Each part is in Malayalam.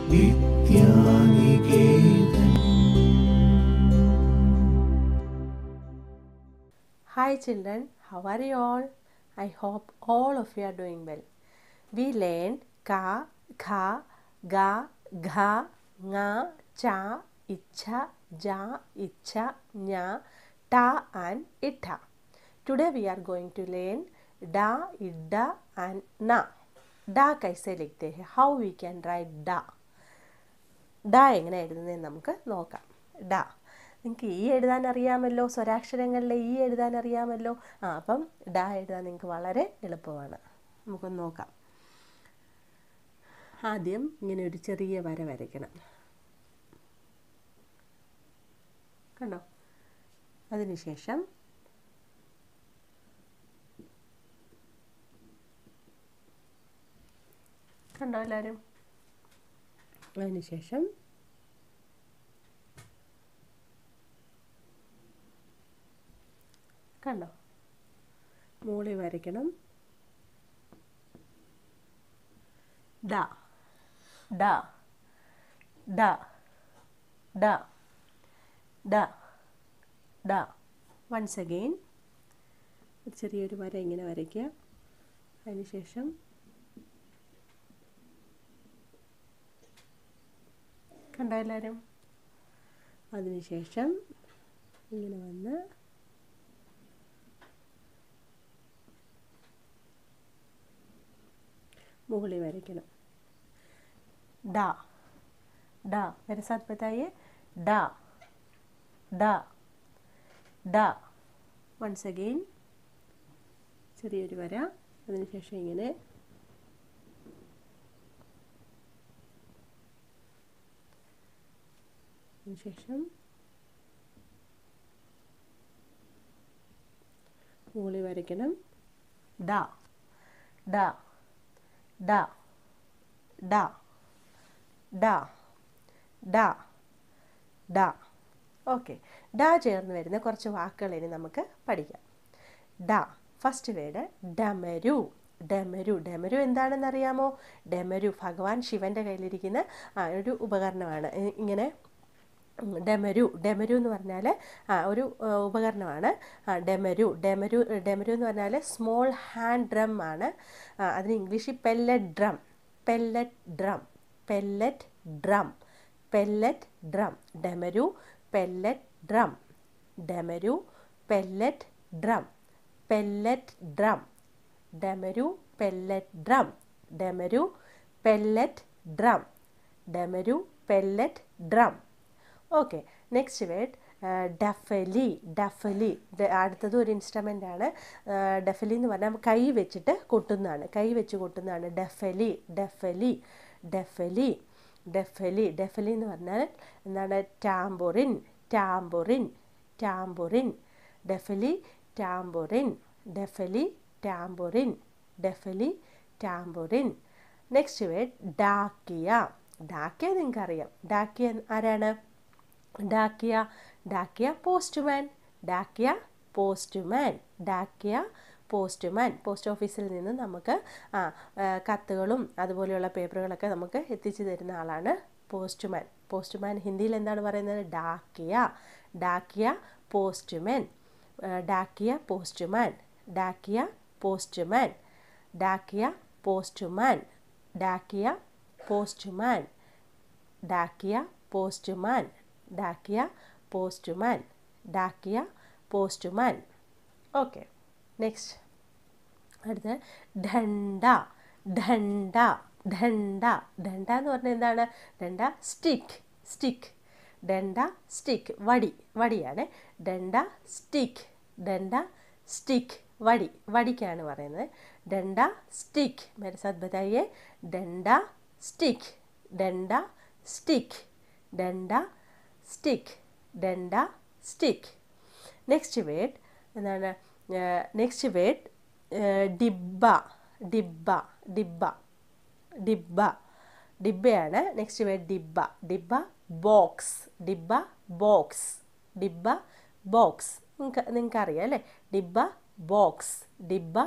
Vidya Niketan Hi children, how are you all? I hope all of you are doing well. We learned ka, kha, ga, gha, nga, cha, icha, ja, icha, nya, ta and ita. Today we are going to learn da, idda and na. Da kaise likhte hai? How we can write da? ഡ എങ്ങനെ എഴുതുന്നതെന്ന് നമുക്ക് നോക്കാം ഡ നിങ്ങൾക്ക് ഈ എഴുതാൻ അറിയാമല്ലോ സ്വരാക്ഷരങ്ങളിലെ ഈ എഴുതാൻ അറിയാമല്ലോ ആ അപ്പം ഡ എഴുതാൻ നിങ്ങൾക്ക് വളരെ എളുപ്പമാണ് നമുക്കൊന്ന് നോക്കാം ആദ്യം ഇങ്ങനെ ഒരു ചെറിയ വര വരയ്ക്കണം കണ്ടോ അതിനുശേഷം കണ്ടോ എല്ലാവരും അതിനുശേഷം കണ്ടോ മൂളി വരയ്ക്കണം ഡ ഡ ഡ ഡ ഡ ഡ വൺസ് അഗെയിൻ ചെറിയൊരു വര ഇങ്ങനെ വരയ്ക്കുക അതിനുശേഷം കണ്ടോ എല്ലാവരും അതിനുശേഷം ഇങ്ങനെ വന്ന് मुगली वरയ്ക്കണം ഡ ഡ मेरे साथ बताइए ഡ ഡ ഡ വൺസ് അഗെയിൻ ചെറിയൊരു വര അതിനുശേഷം ഇങ്ങനെ അതിനുശേഷം മുകളിൽ വരയ്ക്കണം ഡ ഡ ഡ ഡ ഡ ഡ ഡ ഓക്കെ ഡ ചേർന്ന് വരുന്ന കുറച്ച് വാക്കുകൾ ഇനി നമുക്ക് പഠിക്കാം ഡ ഫസ്റ്റ് വേർഡ് ഡമരു ഡമരു ഡമരു എന്താണെന്ന് അറിയാമോ ഡമരു ഭഗവാൻ ശിവൻ്റെ കയ്യിലിരിക്കുന്ന ആ, ഒരു ഉപകരണമാണ് ഇ- ഇങ്ങനെ ഉം, ഡെമരു ഡെമരു എന്ന് പറഞ്ഞാൽ ആ, ഒരു ആ, ഉപകരണമാണ് ആ, ഡെമരു ഡെമരു ഡെമരു എന്ന് പറഞ്ഞാൽ സ്മോൾ ഹാൻഡ് ഡ്രം ആണ് ആ, അതിന് ഇംഗ്ലീഷിൽ pellet drum pellet drum pellet drum pellet drum ഡെമരു പെല്ലറ്റ് ഡ്രം ഡെമരു പെല്ലറ്റ് ഡ്രം പെല്ലറ്റ് ഡ്രം ഡെമരു പെല്ലറ്റ് ഡ്രം ഡെമരു പെല്ലറ്റ് ഡ്രം ഡെമരു pellet drum okay next word ഡഫലി ഡഫലി അടുത്തത് ഒരു ഇൻസ്ട്രുമെൻ്റ് ആണ് ഡഫലി എന്ന് പറഞ്ഞാൽ കൈ വെച്ചിട്ട് കൊട്ടുന്നതാണ് കൈ വെച്ച് കൊട്ടുന്നതാണ് ഡഫലി ഡഫലി ഡഫലി ഡഫലി ഡഫലി എന്ന് പറഞ്ഞാൽ എന്താണ് ടാംബുറിൻ ടാംബുറിൻ ടാംബുറിൻ ഡഫലി ടാംബുറിൻ ഡഫലി ടാംബുറിൻ ഡഫലി ടാംബുറിൻ നെക്സ്റ്റ് വേർഡ് ഡാക്കിയ ഡാക്കിയ നിങ്ങൾക്കറിയാം ഡാക്കിയ ആരാണ് ഡാക്കിയ ഡാക്കിയ പോസ്റ്റ്മാൻ ഡാക്കിയ പോസ്റ്റ്മാൻ ഡാക്കിയ പോസ്റ്റ്മാൻ പോസ്റ്റ് ഓഫീസിൽ നിന്ന് നമുക്ക് ആ ആ, കത്തുകളും അതുപോലെയുള്ള പേപ്പറുകളൊക്കെ നമുക്ക് എത്തിച്ചു തരുന്ന ആളാണ് പോസ്റ്റ്മാൻ പോസ്റ്റ്മാൻ ഹിന്ദിയിൽ എന്താണ് പറയുന്നത് ഡാക്കിയ ഡാക്കിയ പോസ്റ്റ്മാൻ ആ, ഡാക്കിയ പോസ്റ്റ്മാൻ ഡാക്കിയ പോസ്റ്റ്മാൻ ഡാക്കിയ പോസ്റ്റ്മാൻ ഡാക്കിയ പോസ്റ്റ്മാൻ ഡാക്കിയ പോസ്റ്റ്മാൻ ഡാക്കിയ പോസ്റ്റ്മാൻ ഡാക്കിയ പോസ്റ്റ്മാൻ ഓക്കെ നെക്സ്റ്റ് അടുത്ത ഡണ്ട ഡണ്ട ഡണ്ട ഡണ്ട എന്ന് പറഞ്ഞാൽ എന്താണ് ഡണ്ട സ്റ്റിക്ക് സ്റ്റിക്ക് ഡണ്ട സ്റ്റിക്ക് വടി വടിയാണ് ഡണ്ട സ്റ്റിക്ക് ഡണ്ട സ്റ്റിക്ക് വടി വടിക്കാണ് പറയുന്നത് ഡണ്ട സ്റ്റിക്ക് മേരെ സാത്ത് ബതായിയെ ഡണ്ട സ്റ്റിക്ക് ഡണ്ട സ്റ്റിക്ക് ഡണ്ട സ്റ്റിക്ക് ഡണ്ട സ്റ്റിക്ക് നെക്സ്റ്റ് വേർഡ് എന്താണ് നെക്സ്റ്റ് വേർഡ് ഡിബ്ബ ഡിബ്ബ ഡിബ്ബ ഡിബ്ബ ഡിബ്ബയാണ് നെക്സ്റ്റ് വേർഡ് ഡിബ്ബ ഡിബ്ബ ബോക്സ് ഡിബ്ബ ബോക്സ് ഡിബ്ബ ബോക്സ് നിങ്ങൾക്ക് നിങ്ങൾക്കറിയാം അല്ലേ ഡിബ്ബ ബോക്സ് ഡിബ്ബ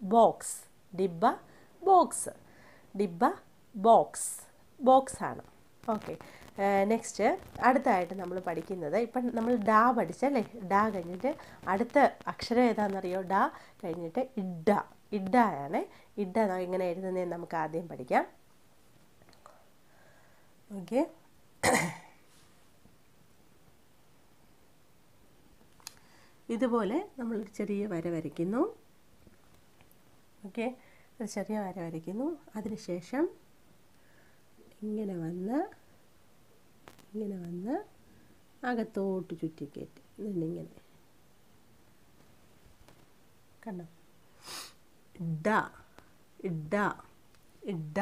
ബോക്സ് ഡിബ്ബ ബോക്സ് ഡിബ്ബ ബോക്സ് ബോക്സ് ആണ് ഓക്കെ നെക്സ്റ്റ് അടുത്തായിട്ട് നമ്മൾ പഠിക്കുന്നത് ഇപ്പം നമ്മൾ ഡാ പഠിച്ചല്ലേ ഡാ കഴിഞ്ഞിട്ട് അടുത്ത അക്ഷരം ഏതാണെന്നറിയോ ഡാ കഴിഞ്ഞിട്ട് ഇഡ ഇഡയാണ് ഇഡ എങ്ങനെ എഴുതുന്നതെന്ന് നമുക്ക് ആദ്യം പഠിക്കാം ഓക്കെ ഇതുപോലെ നമ്മൾ ഒരു ചെറിയ വര വരയ്ക്കുന്നു ഓക്കെ ഒരു ചെറിയ വര വരയ്ക്കുന്നു അതിനുശേഷം ഇങ്ങനെ വന്ന് ഇങ്ങനെ വന്ന് അകത്തോട്ട് ചുറ്റിക്കയറ്റി എന്നിങ്ങനെ കണ്ടോ ഇഡ ഇഡ ഇഡ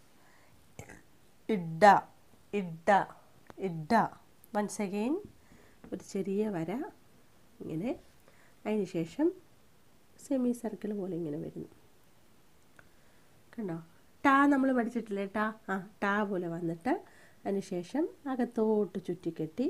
ഇഡ ഇഡ ഇഡ വൺസ് അഗെയിൻ ഒരു ചെറിയ വര ഇങ്ങനെ അതിന് ശേഷം സെമി സർക്കിൾ പോലെ ഇങ്ങനെ വരുന്നു കണ്ടോ ടാ നമ്മൾ പഠിച്ചിട്ടില്ലേ ടാ ആ ടാ പോലെ വന്നിട്ട് അതിന് ശേഷം അകത്തോട്ട് ചുറ്റിക്കെട്ടി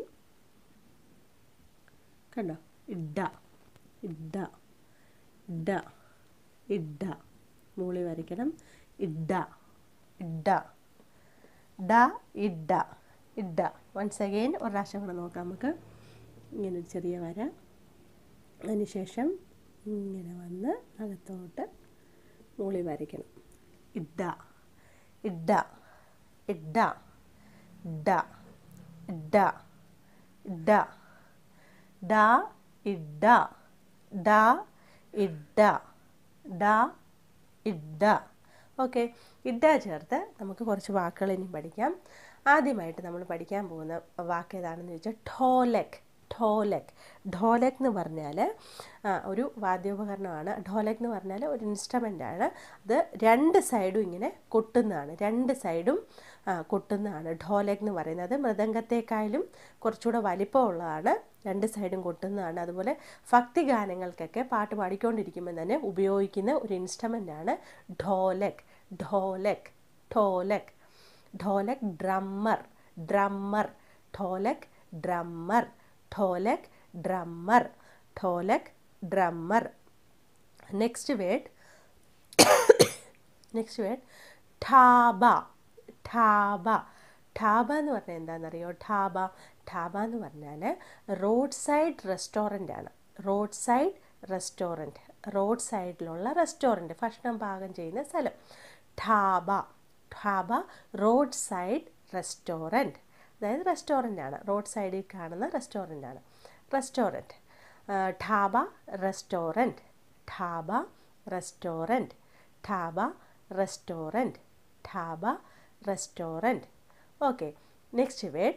കണ്ടോ ഇഡ ഇഡ ഇഡ ഇഡ മൂളി വരയ്ക്കണം ഇഡ ഇഡ ഡ ഇഡ ഇഡ വൺസ് അഗെയിൻ ഒരു പ്രാവശ്യം കൂടെ നോക്കാം നമുക്ക് ഇങ്ങനെ ഒരു ചെറിയ വര അതിന് ശേഷം ഇങ്ങനെ വന്ന് അകത്തോട്ട് മൂളി വരയ്ക്കണം ഇഡ ഇഡ ഇഡ ഇഡ ഇഡ ഇഡ ഡ ഇഡ ഡ ഇഡ ഡ ഇഡ ഓക്കെ ഇഡ ചേർത്ത് നമുക്ക് കുറച്ച് വാക്കുകൾ ഇനി പഠിക്കാം ആദ്യമായിട്ട് നമ്മൾ പഠിക്കാൻ പോകുന്ന വാക്ക് ഏതാണെന്ന് ചോദിച്ചാൽ ഠോലക് ഠോലക് ഠോലക് എന്ന് പറഞ്ഞാൽ ഒരു വാദ്യോപകരണമാണ് ഠോലക് എന്ന് പറഞ്ഞാൽ ഒരു ഇൻസ്ട്രുമെൻ്റ് ആണ് അത് രണ്ട് സൈഡും ഇങ്ങനെ കൊട്ടുന്നതാണ് രണ്ട് സൈഡും കൊട്ടുന്നതാണ് ഠോലക് എന്ന് പറയുന്നത് മൃദംഗത്തെക്കാളും കുറച്ചുകൂടെ വലിപ്പമുള്ളതാണ് രണ്ട് സൈഡും കൊട്ടുന്നതാണ് അതുപോലെ ഭക്തി ഗാനങ്ങൾക്കൊക്കെ പാട്ട് പാടിക്കൊണ്ടിരിക്കുമ്പോൾ തന്നെ ഉപയോഗിക്കുന്ന ഒരു ഇൻസ്ട്രുമെൻ്റ് ആണ് ഠോലക് ഠോലക് ഠോലക് ഠോലക് ഡ്രമ്മർ ഡ്രമ്മർ ഠോലക് ഡ്രമ്മർ ഠോലക് ഡ്രമ്മർ ഠോലക് drummer next word next word ഠാബ ഠാബ ഠാബ എന്ന് പറഞ്ഞാൽ എന്താണെന്നറിയോ ഠാബ ഠാബ എന്ന് പറഞ്ഞാൽ റോഡ് സൈഡ് റെസ്റ്റോറൻ്റ് ആണ് റോഡ് സൈഡ് റെസ്റ്റോറൻറ്റ് റോഡ് സൈഡിലുള്ള റെസ്റ്റോറൻറ്റ് ഭക്ഷണം പാകം ചെയ്യുന്ന സ്ഥലം ഠാബ ഠാബ റോഡ് സൈഡ് റെസ്റ്റോറൻറ്റ് അതായത് റെസ്റ്റോറൻ്റ് ആണ് റോഡ് സൈഡിൽ കാണുന്ന റെസ്റ്റോറൻ്റ് ആണ് റെസ്റ്റോറൻറ്റ് ഠാബ റെസ്റ്റോറൻറ്റ് ഠാബ റെസ്റ്റോറൻറ്റ് ഠാബ റെസ്റ്റോറൻറ്റ് ഠാബ റെസ്റ്റോറൻറ്റ് ഓക്കെ നെക്സ്റ്റ് വേർഡ്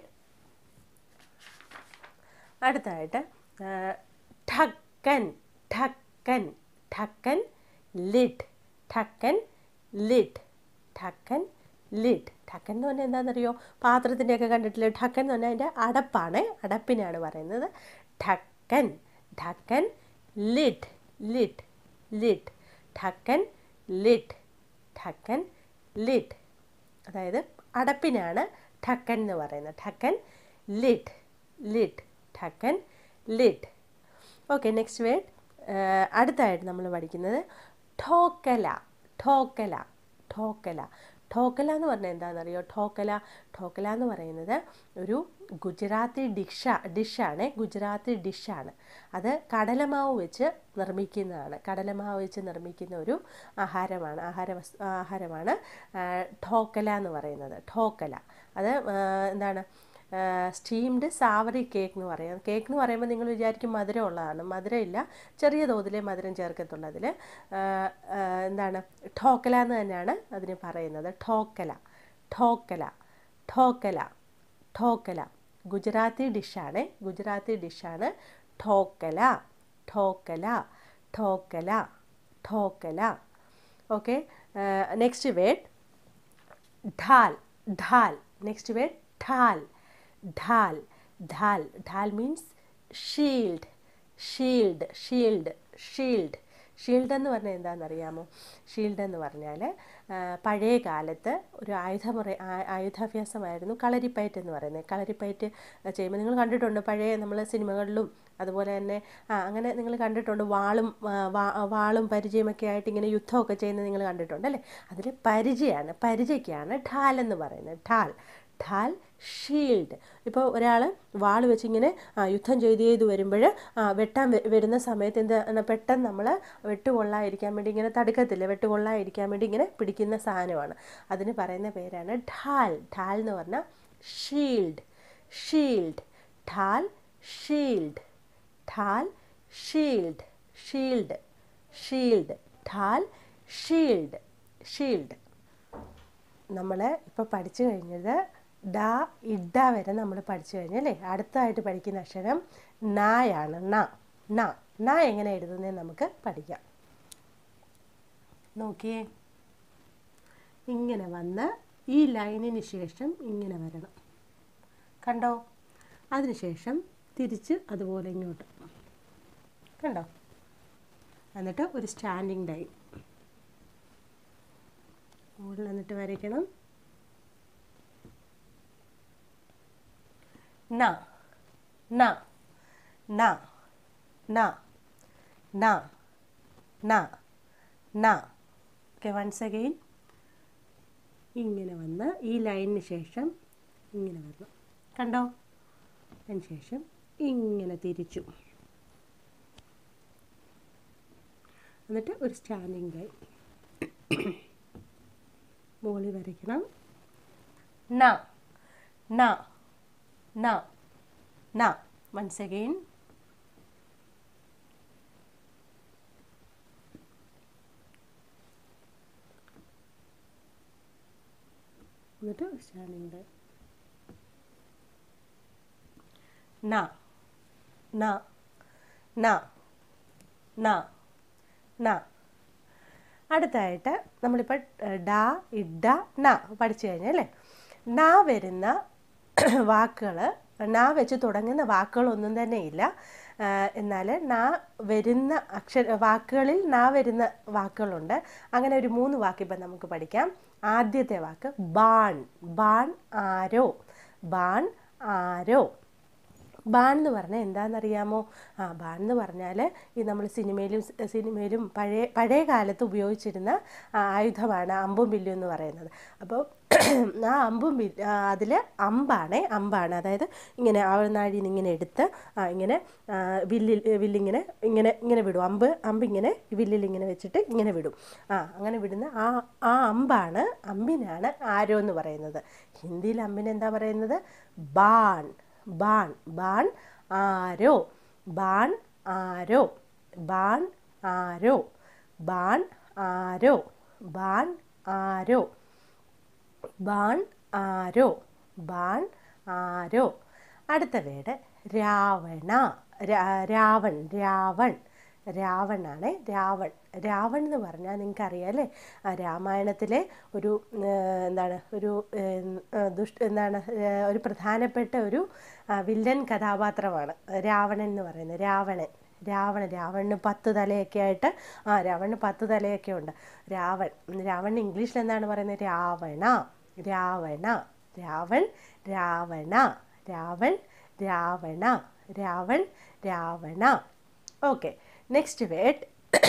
അടുത്തായിട്ട് ഠക്കൻ ഠക്കൻ ഠക്കൻ ലിഡ് ഠക്കൻ ലിഡ് ഠക്കൻ ലിഡ് ഠക്കൻ എന്ന് പറഞ്ഞാൽ എന്താണെന്നറിയോ പാത്രത്തിൻ്റെയൊക്കെ കണ്ടിട്ടില്ലേ ഠക്കൻ എന്ന് പറഞ്ഞാൽ അതിൻ്റെ അടപ്പാണ് അടപ്പിനാണ് പറയുന്നത് ഠക്കൻ ഠക്കൻ ലിഡ് ലിഡ് ലിഡ് ഠക്കൻ ലിഡ് ഠക്കൻ ലിഡ് അതായത് അടപ്പിനാണ് ഠക്കൻ എന്ന് പറയുന്നത് ഠക്കൻ ലിഡ് ലിഡ് ഠക്കൻ ലിഡ് ഓക്കെ നെക്സ്റ്റ് വേർഡ് അടുത്തായിട്ട് നമ്മൾ പഠിക്കുന്നത് ഠോക്കല ഠോക്കല ഠോക്കല ഠോക്കല എന്ന് പറഞ്ഞാൽ എന്താണെന്നറിയോ ഠോക്കല ഠോക്കല എന്ന് പറയുന്നത് ഒരു ഗുജറാത്തി ഡിഷ ഡിഷാണ് ഗുജറാത്തി ഡിഷാണ് അത് കടലമാവ് വെച്ച് നിർമ്മിക്കുന്നതാണ് കടലമാവ് വെച്ച് നിർമ്മിക്കുന്ന ഒരു ആഹാരമാണ് ആഹാര വസ് ആഹാരമാണ് ഠോക്കല എന്ന് പറയുന്നത് ഠോക്കല അത് എന്താണ് സ്റ്റീംഡ് സാവറി കേക്ക് എന്ന് പറയാം കേക്ക് എന്ന് പറയുമ്പോൾ നിങ്ങൾ വിചാരിക്കും മധുരം ഉള്ളതാണ് മധുരമില്ല ചെറിയ തോതിലേ മധുരം ചേർക്കത്തുള്ളൂ അതിൽ എന്താണ് ഠോക്കല എന്ന് തന്നെയാണ് അതിന് പറയുന്നത് ഠോക്കല ഠോക്കല ഠോക്കല ഠോക്കല ഗുജറാത്തി ഡിഷാണ് ഗുജറാത്തി ഡിഷാണ് dhokla dhokla dhokla dhokla okay next word ഢാൽ ഢാൽ നെക്സ്റ്റ് വേർഡ് ഢാൽ ഢാൽ ഢാൽ ഢാൽ means shield shield shield shield shield എന്ന് പറഞ്ഞാൽ എന്താണെന്നറിയാമോ ഷീൽഡ് എന്ന് പറഞ്ഞാൽ പഴയ കാലത്ത് ഒരു ആയുധമുറ ആയുധാഭ്യാസമായിരുന്നു കളരിപ്പയറ്റ് എന്ന് പറയുന്നത് കളരിപ്പയറ്റ് ചെയ്യുമ്പോൾ നിങ്ങൾ കണ്ടിട്ടുണ്ട് പഴയ നമ്മൾ സിനിമകളിലും അതുപോലെ തന്നെ ആ അങ്ങനെ നിങ്ങൾ കണ്ടിട്ടുണ്ട് വാളും വാളും പരിചയമൊക്കെ ആയിട്ട് ഇങ്ങനെ യുദ്ധമൊക്കെ ചെയ്യുന്നത് നിങ്ങൾ കണ്ടിട്ടുണ്ട് അല്ലേ അതിൽ പരിചയമാണ് പരിചയ്ക്കാണ് ഠാൽ എന്ന് പറയുന്നത് ഠാൽ ഢാൽ ഷീൽഡ് ഇപ്പോൾ ഒരാൾ വാൾ വെച്ച് ഇങ്ങനെ ആ, യുദ്ധം ചെയ്ത് ചെയ്ത് വരുമ്പോൾ വെട്ടാൻ വ- വരുന്ന സമയത്ത് എന്താണ് പെട്ടെന്ന് നമ്മൾ വെട്ടുകൊള്ളാതിരിക്കാൻ വേണ്ടി ഇങ്ങനെ തടുക്കത്തില്ല വെട്ടുകൊള്ളാതിരിക്കാൻ വേണ്ടി ഇങ്ങനെ പിടിക്കുന്ന സാധനമാണ് അതിന് പറയുന്ന പേരാണ് ഢാൽ ഢാൽ എന്ന് പറഞ്ഞാൽ ഷീൽഡ് ഷീൽഡ് ഢാൽ ഷീൽഡ് ഢാൽ ഷീൽഡ് ഷീൽഡ് ഷീൽഡ് ഢാൽ ഷീൽഡ് ഷീൽഡ് നമ്മൾ ഇപ്പോൾ പഠിച്ചു കഴിഞ്ഞത് ഡ ഇഡ വരെ നമ്മൾ പഠിച്ചു കഴിഞ്ഞല്ലേ അടുത്തതായിട്ട് പഠിക്കുന്ന അക്ഷരം നായാണ് ന ന ന എങ്ങനെ എഴുതുന്നത് നമുക്ക് പഠിക്കാം നോക്കിയേ ഇങ്ങനെ വന്ന് ഈ ലൈനിന് ശേഷം ഇങ്ങനെ വരണം കണ്ടോ അതിനുശേഷം തിരിച്ച് അതുപോലെ ഇങ്ങോട്ട് കണ്ടോ എന്നിട്ട് ഒരു സ്റ്റാൻഡിങ് ലൈൻ മുകളിൽ എന്നിട്ട് വരയ്ക്കണം ന ന ന ന ന ന ന ഓക്കെ വൺസ് അഗെയിൻ ഇങ്ങനെ വന്ന് ഈ ലൈനിന് ശേഷം ഇങ്ങനെ വരണം കണ്ടോ അതിന് ശേഷം ഇങ്ങനെ തിരിച്ചു എന്നിട്ട് ഒരു സ്റ്റാൻഡിങ് ലൈൻ മുകളിൽ വരയ്ക്കണം ന ന ന ന വൺസ് അഗെയിൻ എന്നിട്ട് ഒരു സ്റ്റാൻഡിങ് ലൈൻ ന ന ന ന ന അടുത്തായിട്ട് നമ്മളിപ്പോൾ ഡ ഇഡ ന പഠിച്ചു കഴിഞ്ഞല്ലേ ന വരുന്ന വാക്കുകൾ ന വെച്ച് തുടങ്ങുന്ന വാക്കുകളൊന്നും തന്നെ ഇല്ല ആ, എന്നാൽ ന വരുന്ന അക്ഷര വാക്കുകളിൽ ന വരുന്ന വാക്കുകളുണ്ട് അങ്ങനെ ഒരു മൂന്ന് വാക്ക് ഇപ്പം നമുക്ക് പഠിക്കാം ആദ്യത്തെ വാക്ക് ബാൺ ബാൺ ആരോ ബാൺ ആരോ ബാൺ എന്ന് പറഞ്ഞാൽ എന്താണെന്നറിയാമോ ആ ബാൺ എന്ന് പറഞ്ഞാൽ ഈ നമ്മൾ സിനിമയിലും സിനിമയിലും പഴയ പഴയ കാലത്ത് ഉപയോഗിച്ചിരുന്ന ആ, ആയുധമാണ് അമ്പും വില്ലും എന്ന് പറയുന്നത് അപ്പോൾ ആ അമ്പും വില്ല് അതിൽ അമ്പാണേ അമ്പാണ് അതായത് ഇങ്ങനെ ആവനാഴിയിൽ നിന്ന് ഇങ്ങനെ എടുത്ത് ആ, ഇങ്ങനെ ആ, വില്ലിൽ വില്ലിങ്ങനെ ഇങ്ങനെ ഇങ്ങനെ വിടും അമ്പ് അമ്പ് ഇങ്ങനെ വില്ലിൽ ഇങ്ങനെ വെച്ചിട്ട് ഇങ്ങനെ വിടും ആ അങ്ങനെ വിടുന്ന ആ ആ അമ്പാണ് അമ്പിനാണ് ആരോ എന്ന് പറയുന്നത് ഹിന്ദിയിൽ അമ്പിന് എന്താ പറയുന്നത് ബാൺ ബാൺ ബാൺ ആരോ ബാൺ ആരോ ബാൺ ആരോ ബാൺ ആരോ ബാൺ ആരോ ബാൺ ആരോ ബാൺ ആരോ അടുത്ത വേട് രാവണ രാ- രാവൺ രാവൺ രാവണാണ് രാവൺ രാവൺ എന്ന് പറഞ്ഞാൽ നിങ്ങൾക്കറിയാം അല്ലേ ആ രാമായണത്തിലെ ഒരു ആ, എന്താണ് ഒരു ഏം, ആ, ദുഷ്ട എന്താണ് ആ, ഒരു പ്രധാനപ്പെട്ട ഒരു ആ, വില്ലൻ കഥാപാത്രമാണ് രാവണൻ എന്ന് പറയുന്നത് രാവണൻ രാവണൻ രാവണന് പത്ത് തലയൊക്കെ ആയിട്ട് ആ രാവണന് പത്ത് തലയൊക്കെ ഉണ്ട് രാവൺ രാവണൻ ഇംഗ്ലീഷിൽ എന്താണ് പറയുന്നത് Ravana Ravana Ravan Ravana Ravan Ravana Ravan Ravana okay next word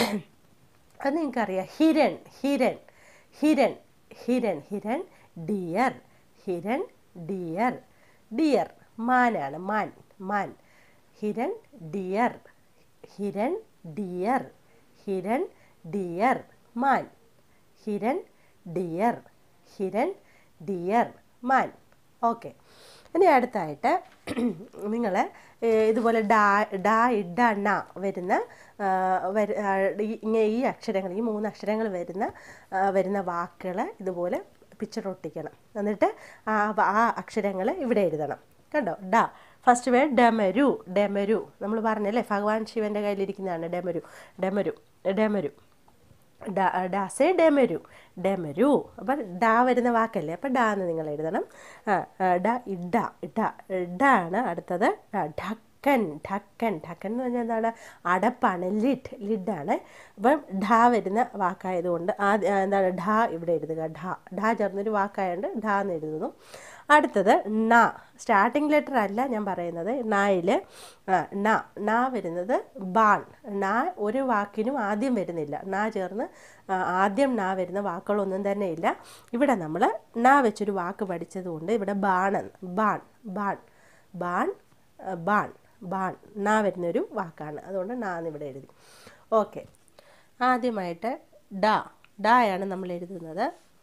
അത് നിങ്ങൾക്കറിയാം ഹിരൺ ഹിരൺ ഹിരൺ ഹിരൺ ഹിരൺ ഡിയർ ഹിരൺ ഡിയർ ഡിയർ മാനാണ് മാൻ മാൻ ഹിരൺ ഡിയർ ഹിരൺ ഡിയർ ഹിരൺ ഡിയർ മാൻ ഹിരൺ ഡിയർ ഹിരൺ ഡിയർ മാൻ ഓക്കെ ഇനി അടുത്തായിട്ട് നിങ്ങൾ ഇതുപോലെ ഡാ ഡാ ഇഡ ണ വരുന്ന ആ, വരു ആ, ഈ- ഇങ്ങനെ ഈ അക്ഷരങ്ങൾ ഈ മൂന്ന് അക്ഷരങ്ങൾ വരുന്ന ആ, വരുന്ന വാക്കുകൾ ഇതുപോലെ പിക്ചർ ഒട്ടിക്കണം എന്നിട്ട് ആ വ- ആ അക്ഷരങ്ങൾ ഇവിടെ എഴുതണം കണ്ടോ ഡ ഫസ്റ്റ് വേർഡ് ഡെമരു ഡെമരു നമ്മൾ പറഞ്ഞല്ലേ ഭഗവാൻ ശിവൻ്റെ കയ്യിലിരിക്കുന്നതാണ് ഡെമരു ഡെമരു ഡെമരു ഡ- ഡാസെ ഡെമരു ഡെമരു അപ്പം ഡാ വരുന്ന വാക്കല്ലേ അപ്പം ഡാ എന്ന് നിങ്ങൾ എഴുതണം ആ, ആ, ഡ ഇഡ ഇഡ ഇഡ ആണ് അടുത്തത് ആ, ഢക്കൻ ഢക്കൻ ഢക്കൻ എന്ന് പറഞ്ഞാൽ എന്താണ് അടപ്പാണ് ലിഡ് ലിഡാണ് അപ്പം ഢ വരുന്ന വാക്കായതുകൊണ്ട് ആ എന്താണ് ഢ ഇവിടെ എഴുതുക ഢ ഢ ചേർന്നൊരു വാക്കായതുകൊണ്ട് ഢ എന്ന് എഴുതുന്നു അടുത്തത് ന സ്റ്റാർട്ടിംഗ് ലെറ്റർ അല്ല ഞാൻ പറയുന്നത് നായിൽ ന ന വരുന്നത് ബാൺ ന ഒരു വാക്കിനും ആദ്യം വരുന്നില്ല ന ചേർന്ന് ആ, ആദ്യം ന വരുന്ന വാക്കുകളൊന്നും തന്നെ ഇല്ല ഇവിടെ നമ്മൾ ന വെച്ചൊരു വാക്ക് പഠിച്ചതുകൊണ്ട് ഇവിടെ ബാൺ ബാൺ ബാൺ ബാൺ ആ, ബാൺ ബാൺ ന വരുന്നൊരു വാക്കാണ് അതുകൊണ്ട് നാ എന്ന് ഇവിടെ എഴുതി ഓക്കെ ആദ്യമായിട്ട് ഡ ഡായാണ് നമ്മൾ എഴുതുന്നത്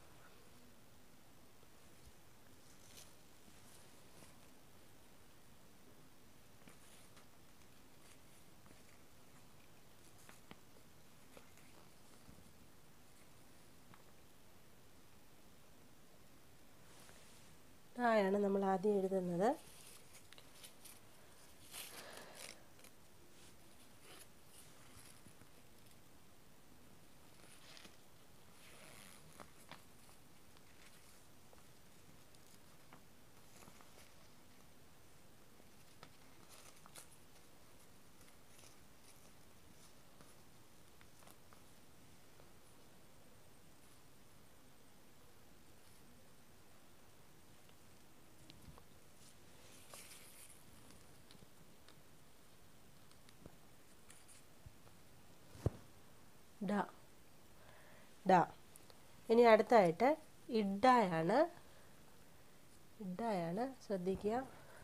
ഡായാണ് നമ്മൾ ആദ്യം എഴുതുന്നത് ഡ ഡ ഇനി അടുത്തായിട്ട് ഇഡായാണ് ഇഡായാണ് ശ്രദ്ധിക്കുക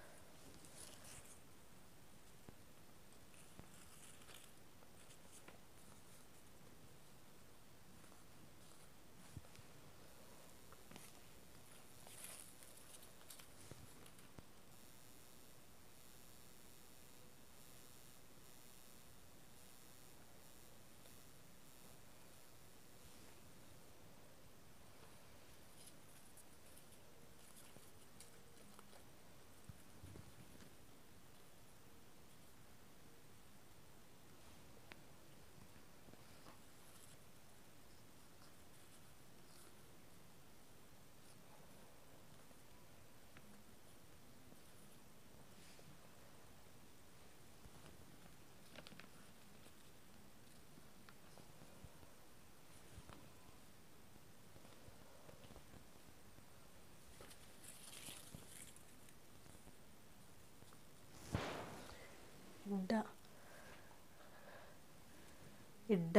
ഇഡ ഇഡ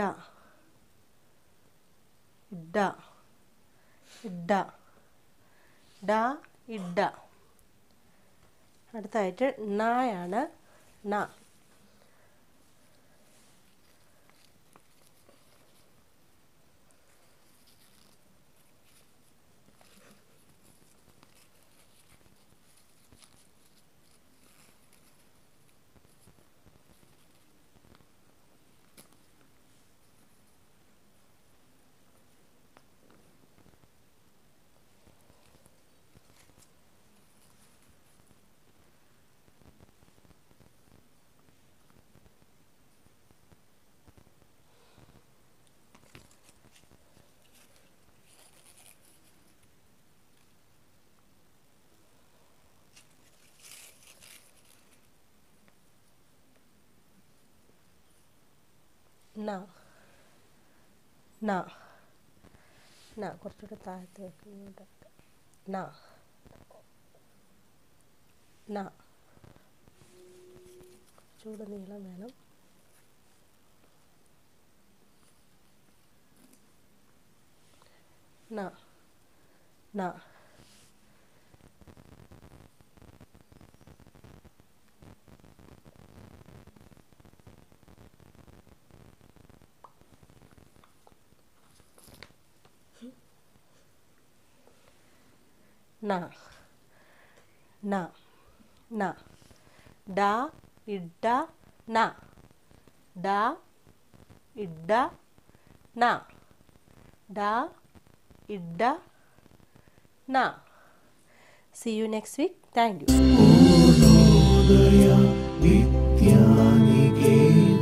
ഇഡ ഇഡ ഡ ഇഡ അടുത്തായിട്ട് നായാണ് ന ന ന ന കുറച്ചുകൂടെ താഴത്ത് വെക്കുന്നുണ്ട് ന ന കുറച്ചുകൂടെ നീളം വേണം ന ന ന ന ന ഡ ഇഡ ന ഡ ഇഡ ന ഡ ഇഡ ന see you next week thank you Poornodaya Vidya Niketan